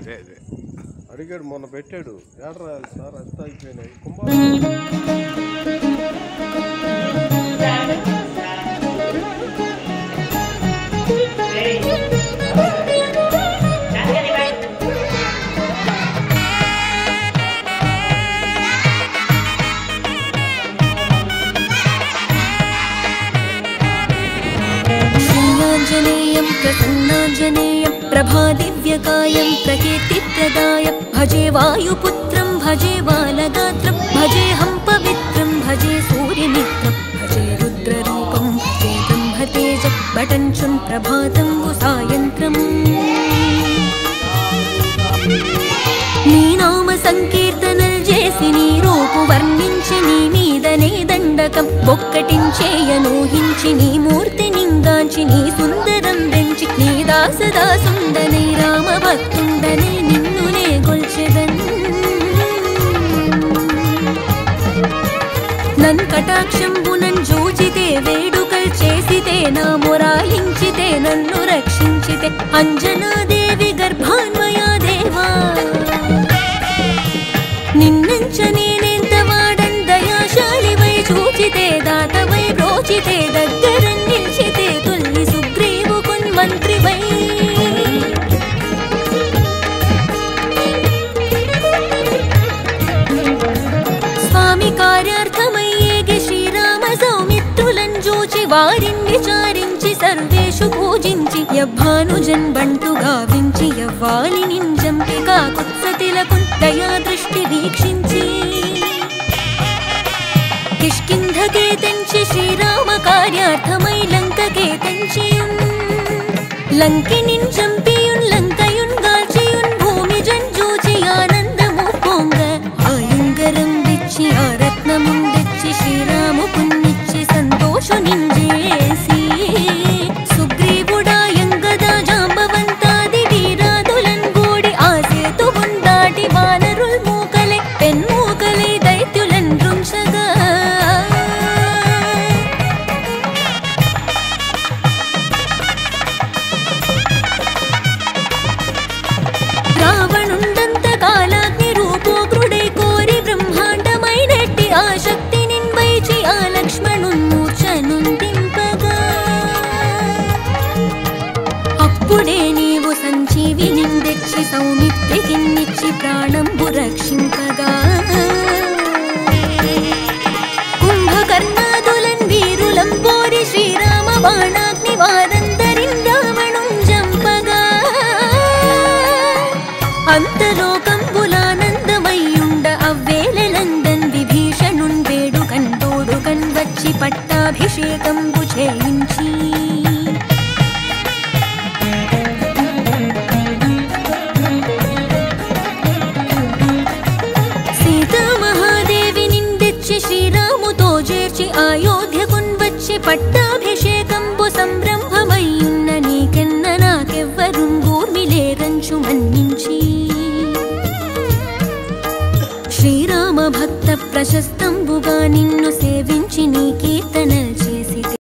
అదే అదే అడిగాడు మొన్న పెట్టాడు ఏడ రాయాలి సార్ అంతా అయిపోయినాయి కుంభాలు श्रीयाञ्जनेयं प्रसन्नाञ्जनेयं प्रभादिव्यकायं प्रकीर्तिप्रदाय भजे वायुपुत्रं भजे बालगात्रं भजेऽहं पवित्रं भजे सूर्यमित्रं भजे रुद्ररूपं भजे ब्रह्मतेज बटञ्चं प्रभातं सायन्त्रम् నీ నామ సంకీర్తనలు చేసి నీ రూపు వర్ణించి నీ మీదనే దండకం ఒక్కటించేయనూహించి నీ మూర్తి నింగాంచి నీ సుందరం పెంచి నీ దాసదాసుండనే రామ భక్తుండనే నిన్నునే గొల్చెదన్ నన్ కటాక్షంబునన్ జూచితే వేడుకల్ చేసితే నా మొరాలించితే నన్ను రక్షించితే అంజనాదేవి గర్భాన్వయా దేవా నిన్నంచ నేనెంత వాడన్ దయాశాలివై చూచితే దాతవై బ్రోచితే దగ్గర నిల్చితే తుల్లి సుగ్రీవు మంత్రివై స్వామి కార్యార్థమయ్యేగి శ్రీరామ సౌమిత్రులను చూచి వారిని విచారించి సర్వేషు పూజించి యవ్వానుజన్ బంటు గావించి యవ్వాలి నింజంపి కాకుత్సతిలకు దయా దృష్టి వీక్షించి కిష్కింధకే తెంచి శ్రీరామ కార్యార్థమై లంకకే తెంచియున్ లంకినిన్ చంపియున్ లంకయున్ గాల్చియున్ భూమి జంజూచి ఆనందము పొంగ ఆయుంగరం విచ్చి ఆ రత్నముందెచ్చి శ్రీరాము పున్నిచ్చి సంతోషు నింజేసి సుగ్రీవుడాయంగదా జాంబవంతాది వీరాదులన్ గూడి ఆ సేతువున్ దాటి వానరుల్ మూకలే పెన్మూకలే దైత్యులన్ రుంచగా రావణుండంత కాలాగ్ని రూపోగ్రుడై కోరి బ్రహ్మాండమైనట్టి ఆ శక్తి నిన్వైచి ఆ లక్ష్మణున్ మూర్ఛనుందింపగా అప్పుడే నీవు సంజీవి నిందెచ్చి సౌమిత్రికిన్నిచ్చి ప్రాణంబు రక్షింపగా కుంభకర్ణాదులన్ వీరులం పోరి శ్రీరామ బాణాగ్ని వారందరిన్ రావణుం జంపగా అంతలోకంబులానందమయ్యుండ అవ్వేలందన్ విభీషణున్ వేడు కంటోడు కన్వచ్చి పట్టాభిషేకంబు చేయించి సీతామహాదేవి నిందెచ్చి శ్రీరాముతో చేర్చి అయోధ్యకున్ వచ్చి పట్టాభిషేకంబు సంరంభమయ్యున్న నీకెన్న నాకెవ్వరుంగూర్మిలేరంచు మన్నించి శ్రీరామ భక్త ప్రశస్తంబుగా నిన్ను సేవించి నీ కీర్తన